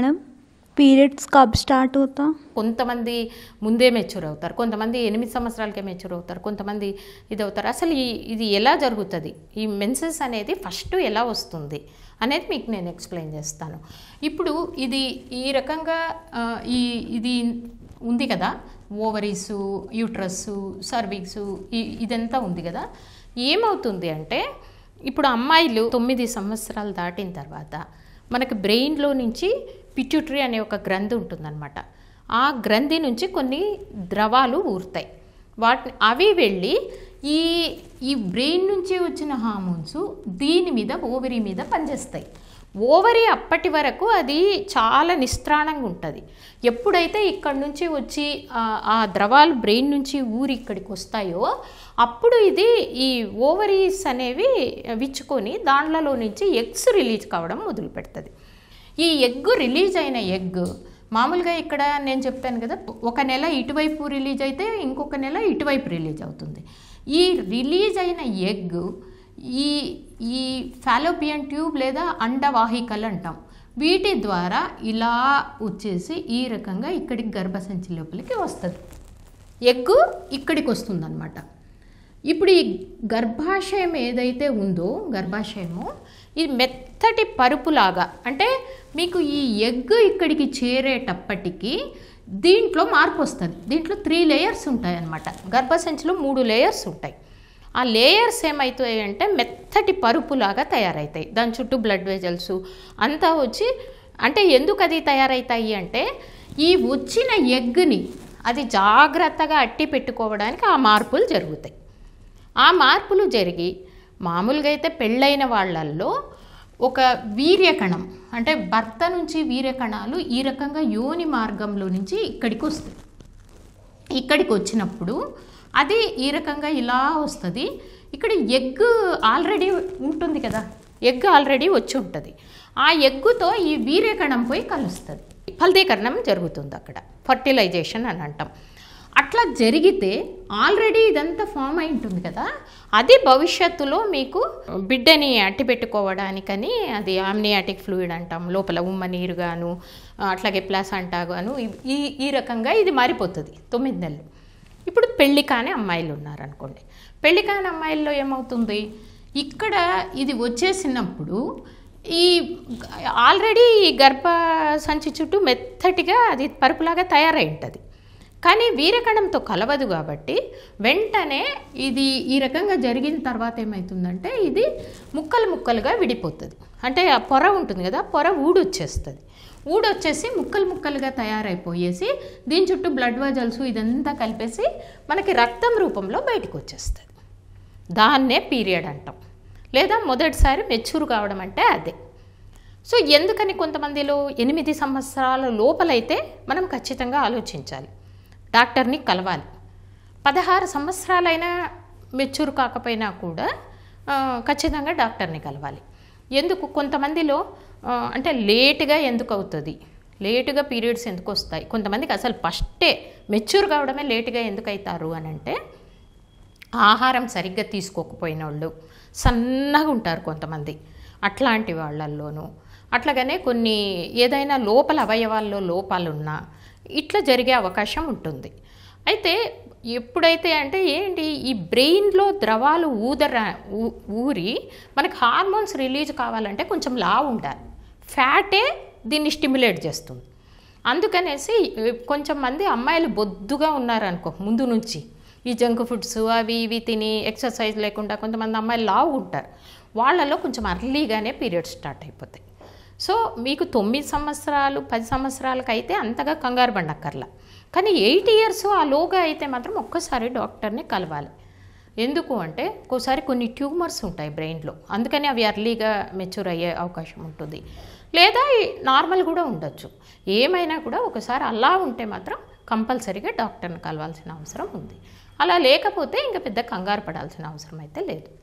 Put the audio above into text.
madam periods कब start होता కొంతమంది ముందే మెచ్యూర్ అవుతారు కొంతమంది ఎనిమిది సంవత్సరాలకే మెచ్యూర్ అవుతారు కొంతమంది ఇది అవుతారు అసలు ఈ ఇది ఎలా జరుగుతుంది ఈ మెన్సెస్ అనేది ఫస్ట్ ఎలా వస్తుంది అనేది మీకు నేను ఎక్స్ప్లెయిన్ చేస్తాను ఇప్పుడు ఇది ఈ రకంగా ఆ, ఈ ఇది ఉంది కదా ఓవరీసు యూట్రస్సు సర్విక్సు ఇదంతా ఉంది కదా ఏమవుతుంది అంటే ఇప్పుడు అమ్మాయిలు తొమ్మిది సంవత్సరాలు దాటిన తర్వాత మనకి బ్రెయిన్లో నుంచి పిట్యూటరీ అనే ఒక గ్రంథి ఉంటుందన్నమాట ఆ గ్రంథి నుంచి కొన్ని ద్రవాలు ఊరుతాయి వాటిని అవి వెళ్ళి ఈ ఈ బ్రెయిన్ నుంచి వచ్చిన హార్మోన్స్ దీని మీద ఓవరీ మీద పనిచేస్తాయి ఓవరీ అప్పటి వరకు అది చాలా నిస్త్రాణంగా ఉంటుంది ఎప్పుడైతే ఇక్కడ నుంచి వచ్చి ఆ- ఆ ద్రవాలు బ్రెయిన్ నుంచి ఊరి ఇక్కడికి వస్తాయో అప్పుడు ఇది ఈ ఓవరీస్ అనేవి విచ్చుకొని దాంట్లో నుంచి ఎగ్స్ రిలీజ్ కావడం మొదలు పెడుతుంది ఈ ఎగ్ రిలీజ్ అయిన ఎగ్ మామూలుగా ఇక్కడ నేను చెప్పాను కదా ఒక నెల ఇటువైపు రిలీజ్ అయితే ఇంకొక నెల ఇటువైపు రిలీజ్ అవుతుంది ఈ రిలీజ్ అయిన ఎగ్ ఈ ఈ ఫాలోపియన్ ట్యూబ్ లేదా అండవాహికలు అంటాం వీటి ద్వారా ఇలా వచ్చేసి ఈ రకంగా ఇక్కడికి గర్భసంచి లోపలికి వస్తుంది ఎగ్గు ఇక్కడికి వస్తుందన్నమాట ఇప్పుడు ఈ గర్భాశయం ఏదైతే ఉందో గర్భాశయము ఇది మెత్తటి పరుపులాగా అంటే మీకు ఈ ఎగ్ ఇక్కడికి చేరేటప్పటికి దీంట్లో మార్పు వస్తుంది దీంట్లో త్రీ లేయర్స్ ఉంటాయి అన్నమాట గర్భసంచిలో మూడు లేయర్స్ ఉంటాయి ఆ లేయర్స్ ఏమవుతాయి అంటే మెత్తటి పరుపులాగా తయారవుతాయి దాని చుట్టూ బ్లడ్ వెజల్స్ అంతా వచ్చి అంటే ఎందుకు అది తయారవుతాయి అంటే ఈ వచ్చిన ఎగ్ని అది జాగ్రత్తగా అట్టి పెట్టుకోవడానికి ఆ మార్పులు జరుగుతాయి ఆ మార్పులు జరిగి మామూలుగా అయితే పెళ్ళైన వాళ్ళల్లో ఒక వీర్యకణం అంటే భర్త నుంచి వీర్యకణాలు ఈ రకంగా యోని మార్గంలో నుంచి ఇక్కడికి వస్తాయి ఇక్కడికి వచ్చినప్పుడు అది ఈ రకంగా ఇలా వస్తుంది ఇక్కడ ఎగ్ ఆల్రెడీ ఉంటుంది కదా ఎగ్ ఆల్రెడీ వచ్చి ఉంటుంది ఆ ఎగ్గుతో ఈ వీర్యకణం పోయి కలుస్తుంది ఫలదీకరణం జరుగుతుంది అక్కడ ఫర్టిలైజేషన్ అని అంటాం అట్లా జరిగితే ఆల్రెడీ ఇదంతా ఫామ్ అయి ఉంటుంది కదా అది భవిష్యత్తులో మీకు బిడ్డని అట్టి పెట్టుకోవడానికని అది ఆమ్నియాటిక్ ఫ్లూయిడ్ అంటాం లోపల ఉమ్మ నీరుగాను అట్లాగే ప్లాసంటా గాను ఈ ఈ రకంగా ఇది మారిపోతుంది తొమ్మిది నెలలు ఇప్పుడు పెళ్లి కాని అమ్మాయిలు ఉన్నారనుకోండి పెళ్లి కాని అమ్మాయిల్లో ఏమవుతుంది ఇక్కడ ఇది వచ్చేసినప్పుడు ఈ ఆల్రెడీ ఈ గర్భ సంచి చుట్టూ మెత్తటిగా అది పరుపులాగా తయారై ఉంటుంది కానీ వీరకణంతో కలవదు కాబట్టి వెంటనే ఇది ఈ రకంగా జరిగిన తర్వాత ఏమవుతుందంటే ఇది ముక్కలు ముక్కలుగా విడిపోతుంది అంటే ఆ పొర ఉంటుంది కదా పొర ఊడొచ్చేస్తుంది ఊడొచ్చేసి ముక్కలు ముక్కలుగా తయారైపోయేసి దీని చుట్టూ బ్లడ్ వెజల్స్ ఇదంతా కలిపేసి మనకి రక్తం రూపంలో బయటకు వచ్చేస్తుంది దాన్నే పీరియడ్ అంటాం లేదా మొదటిసారి మెచ్యూర్ కావడం అంటే అదే సో ఎందుకని కొంతమందిలో ఎనిమిది సంవత్సరాల లోపలైతే మనం ఖచ్చితంగా ఆలోచించాలి డాక్టర్ని కలవాలి పదహారు సంవత్సరాలైనా మెచ్యూర్ కాకపోయినా కూడా ఆ, ఖచ్చితంగా డాక్టర్ని కలవాలి ఎందుకు కొంతమందిలో ఆ, అంటే లేటుగా ఎందుకు అవుతుంది లేటుగా పీరియడ్స్ ఎందుకు వస్తాయి కొంతమందికి అసలు ఫస్టే మెచ్యూర్ కావడమే లేటుగా ఎందుకు అవుతారు అని అంటే ఆహారం సరిగ్గా తీసుకోకపోయిన వాళ్ళు సన్నగా ఉంటారు కొంతమంది అట్లాంటి వాళ్ళల్లోనూ అట్లాగనే కొన్ని ఏదైనా లోపల అవయవాల్లో లోపాలున్నా ఇట్లా జరిగే అవకాశం ఉంటుంది అయితే ఎప్పుడైతే అంటే ఏంటి ఈ బ్రెయిన్లో ద్రవాలు ఊదర ఊ- ఊరి మనకి హార్మోన్స్ రిలీజ్ కావాలంటే కొంచెం లావు ఉండాలి ఫ్యాటే దీన్ని స్టిమ్యులేట్ చేస్తుంది అందుకనేసి ఏ, కొంచెం మంది అమ్మాయిలు బొద్దుగా ఉన్నారనుకో ముందు నుంచి ఈ జంక్ ఫుడ్స్ అవి ఇవి తిని ఎక్సర్సైజ్ లేకుండా కొంతమంది అమ్మాయిలు లావు ఉంటారు వాళ్ళలో కొంచెం అర్లీగానే పీరియడ్స్ స్టార్ట్ అయిపోతాయి సో మీకు తొమ్మిది సంవత్సరాలు పది సంవత్సరాలకు అయితే అంతగా కంగారు పడక్కర్లా కానీ ఎయిట్ ఇయర్స్ ఆ లోగా అయితే మాత్రం ఒక్కసారి డాక్టర్ని కలవాలి ఎందుకు అంటే ఒక్కోసారి కొన్ని ట్యూమర్స్ ఉంటాయి బ్రెయిన్లో అందుకని అవి అర్లీగా మెచ్యూర్ అయ్యే అవకాశం ఉంటుంది లేదా ఈ నార్మల్ కూడా ఉండొచ్చు ఏమైనా కూడా ఒకసారి అలా ఉంటే మాత్రం కంపల్సరీగా డాక్టర్ని కలవాల్సిన అవసరం ఉంది అలా లేకపోతే ఇంకా పెద్ద కంగారు పడాల్సిన అవసరం అయితే లేదు